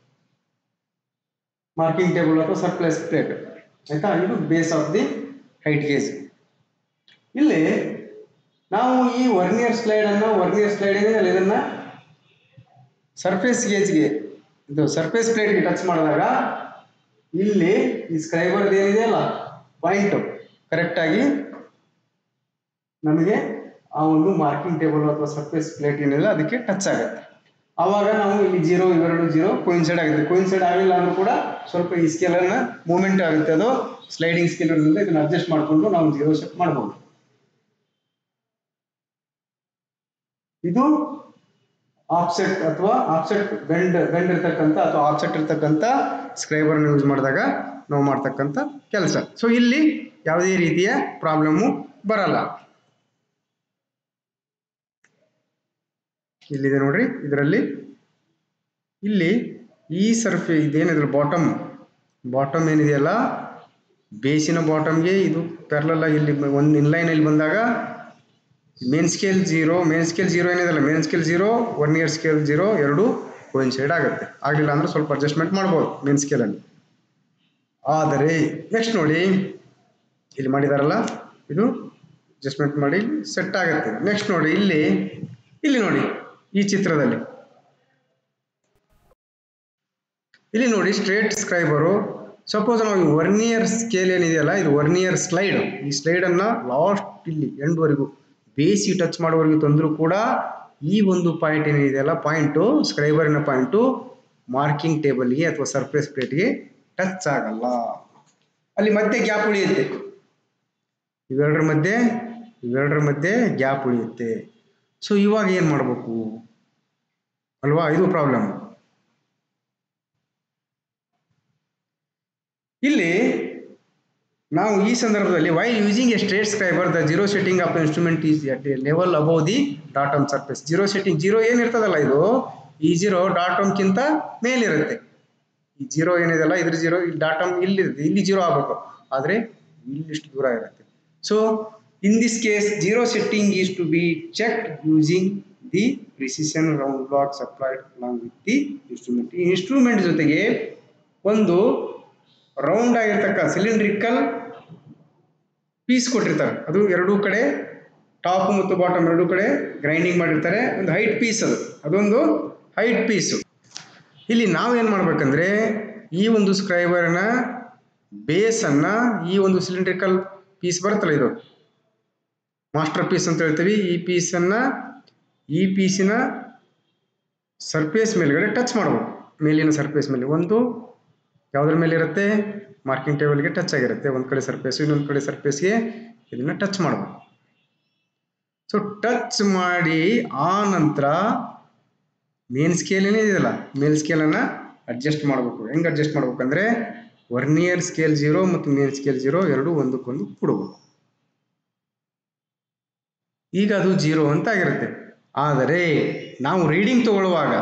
ಮಾರ್ಕಿಂಗ್ ಟೇಬಲ್ ಅಥವಾ ಸರ್ಪ್ಲೈಸ್ ಪ್ಲೇಟ್ ಆಯ್ತಾ ಇದು base of the height gauge ಇಲ್ಲಿ ನಾವು ಈ ವರ್ನಿಯರ್ ಸ್ಲೈಡ್ ಅನ್ನು ವರ್ನಿಯರ್ ಸ್ಲೈಡ್ ಏನಿದೆ ಇದನ್ನ ಸರ್ಫೇಸ್ ಗೇಜ್ಗೆ ಇದು ಸರ್ಫೇಸ್ ಪ್ಲೇಟ್ಗೆ ಟಚ್ ಮಾಡಿದಾಗ ಇಲ್ಲಿ ಈ ಸ್ಕ್ರೈಬರ್ ಏನಿದೆಯಲ್ಲ ಪಾಯಿಂಟ್ ಕರೆಕ್ಟಾಗಿ ನಮಗೆ ಆ ಒಂದು ಮಾರ್ಕಿಂಗ್ ಟೇಬಲ್ ಅಥವಾ ಸರ್ಫೇಸ್ ಪ್ಲೇಟ್ ಏನಿಲ್ಲ ಅದಕ್ಕೆ ಟಚ್ ಆಗುತ್ತೆ ಆವಾಗ ನಾವು ಇಲ್ಲಿ ಜೀರೋ ಇವೆರಡು ಜೀರೋ ಕೋಯಿನ್ಸೈಡ್ ಆಗುತ್ತೆ ಕೋಯಿನ್ಸೈಡ್ ಆಗಲಿಲ್ಲ ಅಂದ್ರೂ ಕೂಡ ಸ್ವಲ್ಪ ಈ ಸ್ಕೇಲನ್ನು ಮೂವ್ಮೆಂಟ್ ಆಗುತ್ತೆ ಅದು ಸ್ಲೈಡಿಂಗ್ ಸ್ಕೇಲ್ ಇರೋದ್ರಿಂದ ಇದನ್ನು ಅಡ್ಜಸ್ಟ್ ಮಾಡಿಕೊಂಡು ನಾವು ಜೀರೋ ಸೆಟ್ ಮಾಡ್ಬೋದು ಇದು ಆಫ್ಸೆಟ್ ಅಥವಾ ಆಫ್ಸೆಟ್ ಬೆಂಡ್ ಬೆಂಡ್ ಇರ್ತಕ್ಕಂಥ ಅಥವಾ ಆಫ್ಸೆಟ್ ಇರ್ತಕ್ಕಂಥ ಸ್ಕ್ರೈಬರ್ನ ಯೂಸ್ ಮಾಡಿದಾಗ ನಾವು ಮಾಡ್ತಕ್ಕಂಥ ಕೆಲಸ ಸೊ ಇಲ್ಲಿ ಯಾವುದೇ ರೀತಿಯ ಪ್ರಾಬ್ಲಮ್ಮು ಬರಲ್ಲ ಇಲ್ಲಿದೆ ನೋಡ್ರಿ ಇದರಲ್ಲಿ ಇಲ್ಲಿ ಈ ಸರ್ಫೆ ಇದೇನಿದ್ರೆ ಬಾಟಮ್ ಬಾಟಮ್ ಏನಿದೆಯಲ್ಲ ಬೇಸಿನ ಬಾಟಮ್ಗೆ ಇದು ಪ್ಯಾರಲಲ್ ಆಗಿ ಇಲ್ಲಿ ಒಂದು ಇನ್ಲೈನ್ ಇಲ್ಲಿ ಬಂದಾಗ main scale zero main scale zero ಏನಿದೆಲ್ಲ main scale zero vernier scale zero ಎರಡು ಕೋಯಿನ್ಸೈಡ್ ಆಗುತ್ತೆ ಆಗಲಿಲ್ಲ ಅಂದ್ರೆ ಸ್ವಲ್ಪ ಅಡ್ಜಸ್ಟ್ಮೆಂಟ್ ಮಾಡ್ಬೋದು ಮೇನ್ ಸ್ಕೇಲಲ್ಲಿ ಆದರೆ ನೆಕ್ಸ್ಟ್ ನೋಡಿ ಇಲ್ಲಿ ಮಾಡಿದಾರಲ್ಲ ಇದು ಅಡ್ಜಸ್ಟ್ಮೆಂಟ್ ಮಾಡಿ ಸೆಟ್ ಆಗುತ್ತೆ ನೆಕ್ಸ್ಟ್ ನೋಡಿ ಇಲ್ಲಿ ಇಲ್ಲಿ ನೋಡಿ ಈ ಚಿತ್ರದಲ್ಲಿ ಇಲ್ಲಿ ನೋಡಿ ಸ್ಟ್ರೇಟ್ ಸ್ಕ್ರೈಬರು ಸಪೋಸ್ ನಾವು ಈ ವರ್ನಿಯರ್ ಸ್ಕೇಲ್ ಏನಿದೆಯಲ್ಲ ಇದು ವರ್ನಿಯರ್ ಸ್ಲೈಡ್ ಈ ಸ್ಲೈಡನ್ನು ಲಾಸ್ಟ್ ಇಲ್ಲಿ ಎಂಡ್ವರೆಗೂ ಬೇಸಿ ಟಚ್ ಮಾಡೋವರೆಗೂ ತಂದರೂ ಕೂಡ ಈ ಒಂದು ಪಾಯಿಂಟ್ ಏನಿದೆಯಲ್ಲ ಪಾಯಿಂಟು ಸ್ಕ್ರೈಬರಿನ ಪಾಯಿಂಟು ಮಾರ್ಕಿಂಗ್ ಟೇಬಲ್ಗೆ ಅಥವಾ ಸರ್ಫೇಸ್ ಪ್ಲೇಟ್ಗೆ ಟಚ್ ಆಗಲ್ಲ ಅಲ್ಲಿ ಮತ್ತೆ ಗ್ಯಾಪ್ ಉಳಿಯುತ್ತೆ ಇವೆರಡರ ಮಧ್ಯೆ ಇವೆರಡರ ಮಧ್ಯೆ ಗ್ಯಾಪ್ ಉಳಿಯುತ್ತೆ ಸೊ ಇವಾಗ ಏನು ಮಾಡಬೇಕು ಅಲ್ವಾ ಇದು ಪ್ರಾಬ್ಲಮ್ ಇಲ್ಲಿ ನಾವು ಈ ಸಂದರ್ಭದಲ್ಲಿ by using a straight scriber the zero setting of instrument is at a level above the datum surface zero setting zero ಏನಿರ್ತದಲ್ಲ ಇದು ಈ ಜೀರೋ ಡಾಟಮ್ಗಿಂತ ಮೇಲಿರುತ್ತೆ ಈ ಜೀರೋ ಏನಿದೆಲ್ಲ ಇದ್ರ ಜೀರೋ ಇಲ್ಲಿ ಡಾಟಮ್ ಇಲ್ಲಿರುತ್ತೆ ಇಲ್ಲಿ ಜೀರೋ ಆಗಬೇಕು ಆದರೆ ಇಲ್ಲಿಷ್ಟು ದೂರ ಇರುತ್ತೆ so in this case zero setting is to be check using the precision round block supplied along with the instrument ಈ ಇನ್ಸ್ಟ್ರೂಮೆಂಟ್ ಜೊತೆಗೆ ಒಂದು ರೌಂಡ್ ಆಗಿರ್ತಕ್ಕ ಸಿಲಿಂಡ್ರಿಕಲ್ ಪೀಸ್ ಕೊಟ್ಟಿರ್ತಾರೆ ಅದು ಎರಡೂ ಕಡೆ ಟಾಪ್ ಮತ್ತು ಬಾಟಮ್ ಎರಡೂ ಕಡೆ ಗ್ರೈಂಡಿಂಗ್ ಮಾಡಿರ್ತಾರೆ ಒಂದು ಹೈಟ್ ಪೀಸ್ ಅದು ಅದೊಂದು ಹೈಟ್ ಪೀಸು ಇಲ್ಲಿ ನಾವೇನು ಮಾಡ್ಬೇಕಂದ್ರೆ ಈ ಒಂದು ಸ್ಕ್ರೈಬರ್ನ ಬೇಸನ್ನು ಈ ಒಂದು ಸಿಲಿಂಡ್ರಿಕಲ್ ಪೀಸ್ ಬರುತ್ತಲ್ಲ ಇದು ಮಾಸ್ಟರ್ ಪೀಸ್ ಅಂತ ಹೇಳ್ತೀವಿ ಈ ಪೀಸನ್ನು ಈ ಪೀಸಿನ ಸರ್ಫೇಸ್ ಮೇಲ್ಗಡೆ ಟಚ್ ಮಾಡಬೇಕು ಮೇಲಿನ ಸರ್ಫೇಸ್ ಮೇಲೆ ಒಂದು ಯಾವುದ್ರ ಮೇಲೆ ಇರುತ್ತೆ ಮಾರ್ಕಿಂಗ್ ಟೇಬಲ್ಗೆ ಟಚ್ ಆಗಿರುತ್ತೆ ಒಂದು ಕಡೆ ಸರ್ಫೇಸ್ ಇನ್ನೊಂದು ಕಡೆ ಸರ್ಫೇಸ್ಗೆ ಇದನ್ನ ಟಚ್ ಮಾಡಬೇಕು ಸೊ ಟಚ್ ಮಾಡಿ ಆ ನಂತರ ಮೇನ್ ಸ್ಕೇಲ್ ಏನಿದೆಯಲ್ಲ ಮೇನ್ ಸ್ಕೇಲನ್ನು ಅಡ್ಜಸ್ಟ್ ಮಾಡಬೇಕು ಹೆಂಗೆ ಅಡ್ಜಸ್ಟ್ ಮಾಡ್ಬೇಕಂದ್ರೆ ವರ್ನಿಯರ್ ಸ್ಕೇಲ್ ಜೀರೋ ಮತ್ತು ಮೇನ್ ಸ್ಕೇಲ್ ಜೀರೋ ಎರಡು ಒಂದಕ್ಕೊಂದು ಕೊಡಬೇಕು ಈಗ ಅದು ಜೀರೋ ಅಂತ ಆಗಿರುತ್ತೆ ಆದರೆ ನಾವು ರೀಡಿಂಗ್ ತಗೊಳ್ಳುವಾಗ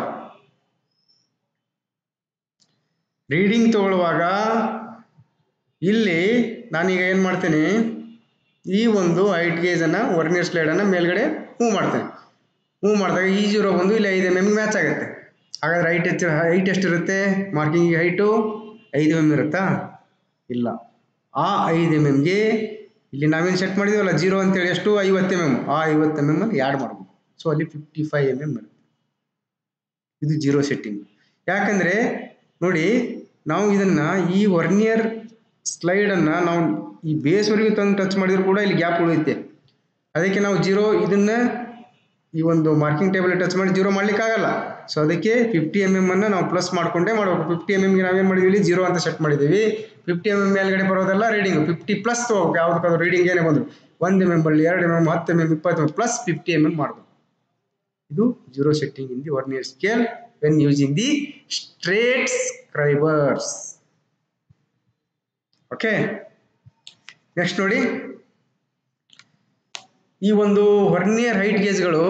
ರೀಡಿಂಗ್ ತಗೊಳ್ಳುವಾಗ ಇಲ್ಲಿ ನಾನೀಗ ಏನು ಮಾಡ್ತೇನೆ ಈ ಒಂದು ಹೈಟ್ ಗೇಜನ್ನು ವರ್ನಿಯರ್ ಸ್ಲೈಡನ್ನು ಮೇಲ್ಗಡೆ ಮೂವ್ ಮಾಡ್ತೇನೆ ಮೂವ್ ಮಾಡಿದಾಗ ಈ ಜೀರೋ ಬಂದು ಇಲ್ಲಿ ಐದು ಎಮ್ ಎಮ್ಗೆ ಮ್ಯಾಚ್ ಆಗುತ್ತೆ ಹಾಗಾದ್ರೆ ಹೈಟ್ ಹೆಚ್ಚು ಹೈಟ್ ಎಷ್ಟಿರುತ್ತೆ ಮಾರ್ಕಿಂಗ್ ಹೈಟು ಐದು ಎಮ್ ಇರುತ್ತಾ ಇಲ್ಲ ಆ ಐದು ಎಮ್ ಎಮ್ಗೆ ಇಲ್ಲಿ ನಾವೇನು ಸೆಟ್ ಮಾಡಿದ್ದೀವಲ್ಲ ಜೀರೋ ಅಂತೇಳಿ ಎಷ್ಟು ಐವತ್ತು ಎಮ್ ಎಮ್ ಆ ಐವತ್ತು ಎಮ್ ಎಮ್ ಅಲ್ಲಿ ಆ್ಯಡ್ ಮಾಡಬೇಕು ಸೊ ಅಲ್ಲಿ ಫಿಫ್ಟಿ ಫೈವ್ ಎಮ್ ಎಮ್ ಬರುತ್ತೆ ಇದು ಜೀರೋ ಸೆಟ್ಟಿಂಗ್ ಯಾಕಂದರೆ ನೋಡಿ ನಾವು ಇದನ್ನು ಈ ವರ್ನಿಯರ್ ಸ್ಲೈಡನ್ನು ನಾವು ಈ ಬೇಸ್ವರೆಗೂ ತಂದು ಟಚ್ ಮಾಡಿದ್ರು ಕೂಡ ಇಲ್ಲಿ ಗ್ಯಾಪ್ ಉಳಿಯುತ್ತೆ ಅದಕ್ಕೆ ನಾವು ಜೀರೋ ಇದನ್ನು ಈ ಒಂದು ಮಾರ್ಕಿಂಗ್ ಟೇಬಲ್ ಟಚ್ ಮಾಡಿ ಜೀರೋ ಮಾಡಲಿಕ್ಕಾಗಲ್ಲ ಸೊ ಅದಕ್ಕೆ ಫಿಫ್ಟಿ ಎಮ್ ಎಮ್ ಅನ್ನು ನಾವು ಪ್ಲಸ್ ಮಾಡಿಕೊಂಡೇ ಮಾಡಬೇಕು ಫಿಫ್ಟಿ ಎಮ್ ಎಮ್ಗೆ ನಾವೇನು ಮಾಡಿದ್ದೀವಿ ಜೀರೋ ಅಂತ ಸೆಟ್ ಮಾಡಿದ್ದೀವಿ ಫಿಫ್ಟಿ ಎಮ್ ಎಮ್ ಮೇಲ್ಗಡೆ ಬರೋದೆಲ್ಲ ರೀಡಿಂಗ್ ಫಿಫ್ಟಿ ಪ್ಲಸ್ ತೊಗೋಬೇಕು ಯಾವುದಕ್ಕಾದ್ರೂ ರೀಡಿಂಗ್ ಏನೇ ಬಂದರು ಒಂದು ಎಮ್ ಎಮ್ ಬರಲಿ ಎರಡು ಎಮ್ ಎಮ್ ಹತ್ತು ಎಮ್ ಎಮ್ ಇಪ್ಪತ್ತು M plus fifty M M ಮಾಡಬೇಕು ಇದು zero setting in the vernier scale when using the straight scribers okay next ನೋಡಿ ಈ ಒಂದು ವರ್ನಿಯರ್ ಹೈಟ್ ಗೇಜ್ಗಳು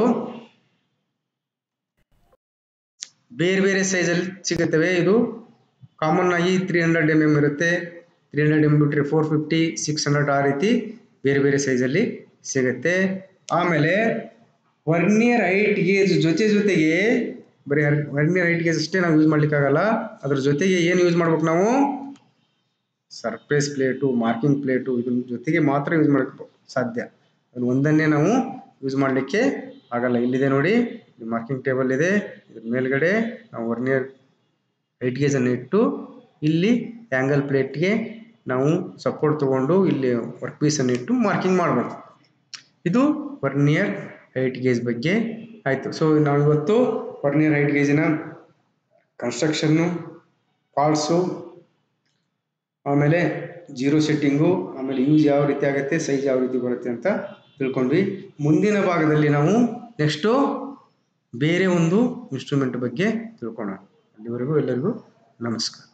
ಬೇರೆ ಬೇರೆ ಸೈಜಲ್ಲಿ ಸಿಗುತ್ತವೆ ಇದು ಕಾಮನ್ ಆಗಿ ತ್ರೀ ಹಂಡ್ರೆಡ್ ಎಮ್ ಎಮ್ ಇರುತ್ತೆ ತ್ರೀ ಹಂಡ್ರೆಡ್ ಎಮ್ ಬಿಟ್ಟರೆ ಫೋರ್ ಫಿಫ್ಟಿ ಸಿಕ್ಸ್ ಹಂಡ್ರೆಡ್ ಆ ರೀತಿ ಬೇರೆ ಬೇರೆ ಸೈಜಲ್ಲಿ ಸಿಗುತ್ತೆ ಆಮೇಲೆ ವರ್ನಿಯರ್ ಹೈಟ್ ಗೇಜ್ ಜೊತೆ ಜೊತೆಗೆ ಬರೀ ವರ್ನಿಯರ್ ಹೈಟ್ ಗೇಜ್ ಅಷ್ಟೇ ನಾವು ಯೂಸ್ ಮಾಡ್ಲಿಕ್ಕಾಗಲ್ಲ ಅದ್ರ ಜೊತೆಗೆ ಏನು ಯೂಸ್ ಮಾಡ್ಬೇಕು ನಾವು ಸರ್ಫೇಸ್ ಪ್ಲೇಟು ಮಾರ್ಕಿಂಗ್ ಪ್ಲೇಟು ಇದ್ರ ಜೊತೆಗೆ ಮಾತ್ರ ಯೂಸ್ ಮಾಡಕ್ಕೆ ಸಾಧ್ಯ ಅದನ್ನು ಒಂದನ್ನೇ ನಾವು ಯೂಸ್ ಮಾಡಲಿಕ್ಕೆ ಆಗಲ್ಲ ಇಲ್ಲಿದೆ ನೋಡಿ ಮಾರ್ಕಿಂಗ್ ಟೇಬಲ್ ಇದೆ ಇದ್ರ ಮೇಲ್ಗಡೆ ನಾವು ವರ್ನಿಯರ್ ಹೈಟ್ ಗೇಜನ್ನು ಇಟ್ಟು ಇಲ್ಲಿ ಆ್ಯಂಗಲ್ ಪ್ಲೇಟ್ಗೆ ನಾವು ಸಪೋರ್ಟ್ ತೊಗೊಂಡು ಇಲ್ಲಿ ವರ್ಕ್ ಪೀಸನ್ನು ಇಟ್ಟು ಮಾರ್ಕಿಂಗ್ ಮಾಡಬೇಕು ಇದು ವರ್ನಿಯರ್ ಹೈಟ್ ಗೇಜ್ ಬಗ್ಗೆ ಆಯಿತು ಸೊ ನಾವು ಇವತ್ತು ವರ್ನಿಯರ್ ಹೈಟ್ ಗೇಜಿನ ಕನ್ಸ್ಟ್ರಕ್ಷನ್ನು ಪಾರ್ಟ್ಸು ಆಮೇಲೆ ಜೀರೋ ಸೆಟ್ಟಿಂಗು ಆಮೇಲೆ ಯೂಸ್ ಯಾವ ರೀತಿ ಆಗುತ್ತೆ ಸೈಜ್ ಯಾವ ರೀತಿ ಬರುತ್ತೆ ಅಂತ ತಿಳ್ಕೊಂಡ್ವಿ ಮುಂದಿನ ಭಾಗದಲ್ಲಿ ನಾವು ನೆಕ್ಸ್ಟು ಬೇರೆ ಒಂದು ಇನ್ಸ್ಟ್ರೂಮೆಂಟ್ ಬಗ್ಗೆ ತಿಳ್ಕೊಳ್ಳೋಣ ಅಲ್ಲಿವರೆಗೂ ಎಲ್ಲರಿಗೂ ನಮಸ್ಕಾರ